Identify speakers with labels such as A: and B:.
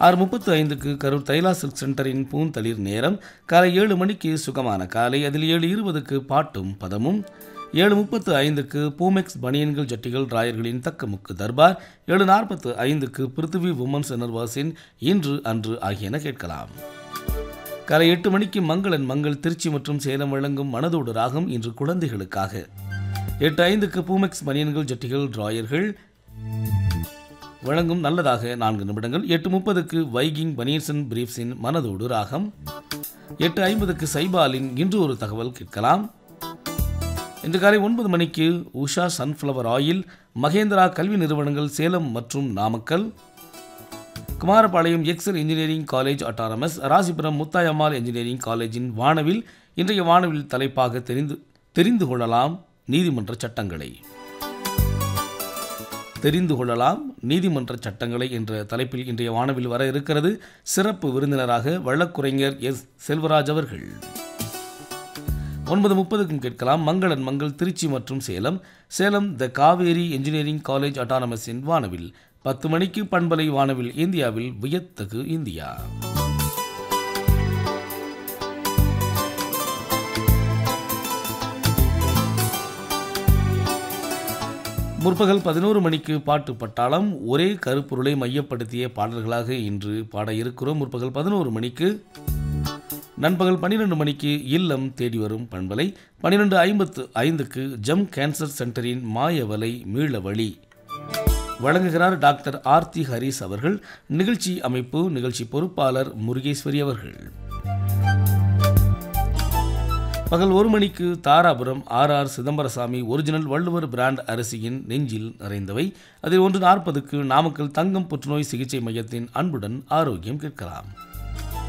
A: ஆறு முப்பத்து ஐந்துக்கு கரூர் தைலா சில்க் சென்டரின் பூந்தளிர் நேரம் காலை ஏழு மணிக்கு சுகமான காலை அதில் ஏழு இருபதுக்கு பாட்டும் பதமும் ஏழு முப்பத்து ஐந்துக்கு பூமெக்ஸ் பனியன்கள் ஜட்டிகள் ராயர்களின் தக்கமுக்கு தர்பார் ஏழு நாற்பத்து ஐந்துக்கு பிருத்திவி உமன்ஸ் எனர்வாஸின் இன்று அன்று ஆகியன கேட்கலாம் காலை எட்டு மணிக்கு மங்களன் மங்கள் திருச்சி மற்றும் சேலம் வழங்கும் மனதோடு ராகம் இன்று குழந்தைகளுக்காக எட்டு ஐந்துக்கு பூமெக்ஸ் பனியன்கள் ஜட்டிகள் டிராயர்கள் வழங்கும் நல்லதாக நான்கு நிமிடங்கள் எட்டு முப்பதுக்கு வைகிங் பனீர்சன் பிரீப்ஸின் மனதோடு ராகம் எட்டு ஐம்பதுக்கு சைபாலின் இன்று ஒரு தகவல் கேட்கலாம் இன்று காலை ஒன்பது மணிக்கு உஷா சன்ஃப்ளவர் ஆயில் மகேந்திரா கல்வி நிறுவனங்கள் சேலம் மற்றும் Namakkal Kumarapalayam excel engineering college autonomous Rasipuram Muthayammal engineering காலேஜின் வானவில் இன்றைய வானவில் தலைப்பாக தெரிந்து தெரிந்து கொள்ளலாம் நீதிமன்ற சட்டங்களை தெரிந்து கொள்ளலாம் நீதிமன்ற சட்டங்களை என்ற தலைப்பில் இன்றைய வானவில் வர இருக்கிறது சிறப்பு விருந்தினராக வழக்குரைஞர் எஸ் செல்வராஜ் அவர்கள் ஒன்பது முப்பதுக்கும் கேட்கலாம் மங்களன் மங்கள் திருச்சி மற்றும் Salem Salem the Kaveri engineering college அட்டானமஸின் வானவில் பத்து மணிக்கு பண்பலை வானவில் இந்தியாவில் வியத்தகு இந்தியா முற்பகல் பதினோரு மணிக்கு பாட்டு பட்டாளம் ஒரே கருப்பொருளை மையப்படுத்திய பாடல்களாக இன்று பாட இருக்கிறோம் முற்பகல் பதினோரு மணிக்கு நண்பகல் பன்னிரெண்டு மணிக்கு இல்லம் தேடி வரும் பண்பலை பன்னிரெண்டு ஐம்பத்து ஐந்துக்கு ஜம் கேன்சர் சென்டரின் மாயவலை மீள வழி வழங்குகிறார் டாக்டர் ஆர்த்தி ஹரிஸ் அவர்கள் நிகழ்ச்சி அமைப்பு நிகழ்ச்சி பொறுப்பாளர் முருகேஸ்வரி அவர்கள் பகல் ஒரு மணிக்கு Dharapuram R R Chidambarasamy original Valluvar brand அரிசியின் நெஞ்சில் நிறைந்தவை அதில் ஒன்று நாற்பதுக்கு நாமக்கல் தங்கம் புற்றுநோய் சிகிச்சை மையத்தின் அன்புடன் ஆரோக்கியம் கேட்கலாம்